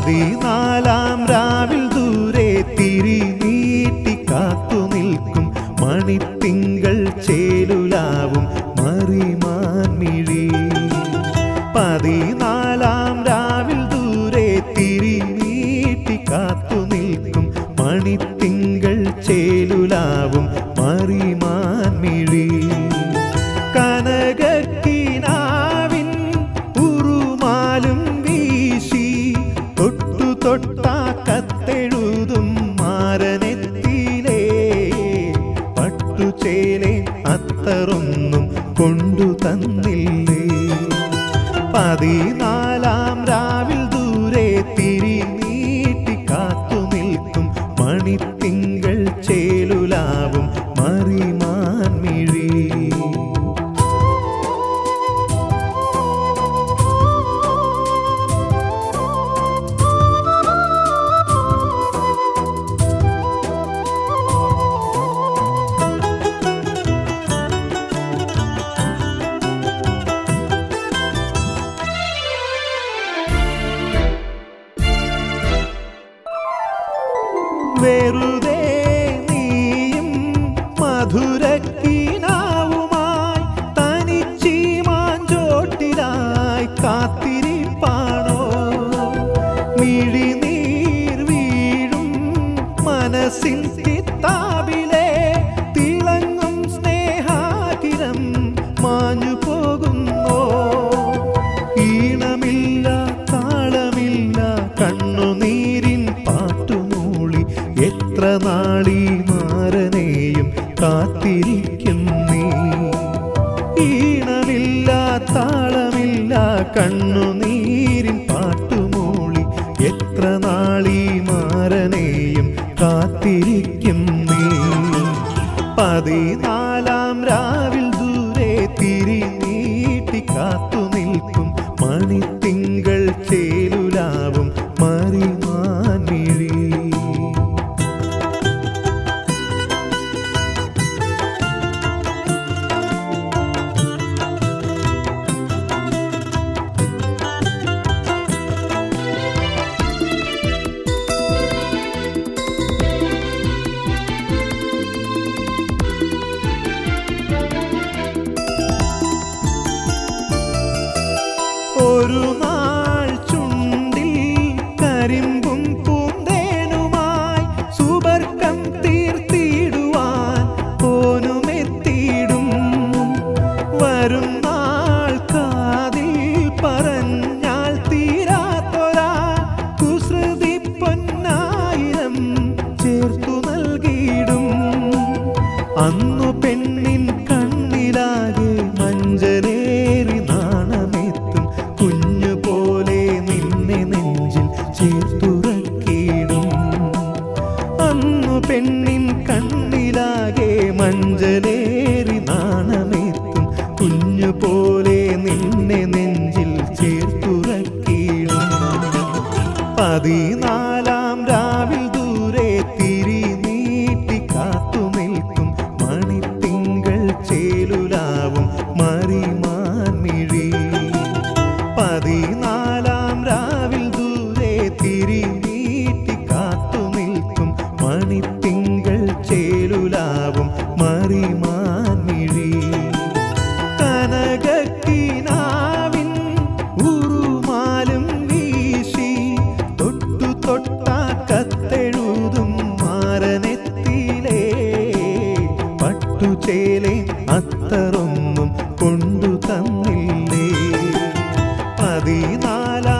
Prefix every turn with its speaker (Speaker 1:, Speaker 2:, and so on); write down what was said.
Speaker 1: പതിനാലാം രാവിൽ ദൂരെ തിരി നീട്ടി കാത്തു നിൽക്കും മണിത്തിങ്കൾ ചേലുലാവും മറിമാൻമിഴി പതിനാലാം രാവിൽ ദൂരെ തിരി നീട്ടി കാത്തു നിൽക്കും മണിത്തിങ്കൾ ചേലുലാവും മറിമാൻമിഴി കനകക്കിനാവിൻ ഉറുമാലും വീശി തൊട്ടു തൊട്ടാ കത്തെഴുതും മാരനെത്തിലേ പട്ടുചേലെ അത്തറൊന്നും കൊണ്ടു തന്നില്ലേ പതിനാലാം രാവിൽ ദൂരെ തിരി നീട്ടി കാത്തു നിൽക്കും മണിത്തിങ്കൾ ചേലുലാവും മറിമാൻമിഴി വെറുതെ നീയും മധുരക്കീനാവുമായി തനിച്ചീ മാഞ്ചോട്ടിലായി കാത്തിരിപ്പാണോ മിഴിനീർ വീഴും മനസ്സിൻ കിത്താബിലെ തിളങ്ങും സ്നേഹാകിരം മാഞ്ഞു പോകുന്നോ ഈണമില്ല താളമില്ല കണ്ണുനീരിൻ പാട്ടുമൂളി എത്ര നാളീ മാരനെയും കാത്തിരിക്കും നീ ഈണമില്ല താളമില്ല കണ്ണുനീരിൻ പാട്ടുമൂളി എത്ര നാളീ മാരനെയും കാത്തിരിക്കും നീ പതിനാലാം രാവിൽ ദൂരെ തിരി നീട്ടി കാത്തു നിൽക്കും മണിത്തിങ്കൾ ചേലുലാവും മറിമാൻമിഴി ഒരു നാൾ ചുണ്ടിൽ കരിമ്പും പൂന്തേനുമായി സുബർക്കം തീർത്തിടുവാൻ പോനുമെത്തിയിടും വരും നാൾ കാതിൽ പറഞ്ഞാൽ തീരാത്തൊരാ കുസൃതി പൊന്നായിരം ചേർത്തു നൽകിയിടും അന്നു പെണ്ണിൻ കണ്ണിലാകെ മഞ്ചലേറി നാണമെത്തും കുഞ്ഞു പോലെ നിന്നെ നെഞ്ചിൽ ചേർത്തുറക്കിയിടും അന്നു പെണ്ണിൻ കണ്ണിലാകെ മഞ്ചലേറി നാണമെത്തും കുഞ്ഞു പോലെ നിന്നെ നെഞ്ചിൽ ചേർത്തുറക്കിയിടും പതിനാലാം രാവിൽ ദൂരെ തിരി നീട്ടി കാത്തു നിൽക്കും മണിത്തിങ്കൾ ചേലുലാവും മറിമാൻമിഴി പതിനാലാം രാവിൽ ദൂരെ തിരി നീട്ടി കാത്തു നിൽക്കും മണിത്തിങ്കൾ ചേലുലാവും മറിമാൻമിഴി കനകക്കിനാവിൻ ഉറുമാലും വീശി തൊട്ടു തൊട്ടാ കത്തെഴുതും മാരനെത്തിലേ പട്ടുചേലെ അത്തറൊന്നും കൊണ്ടു തന്നില്ലേ പതിനാലാം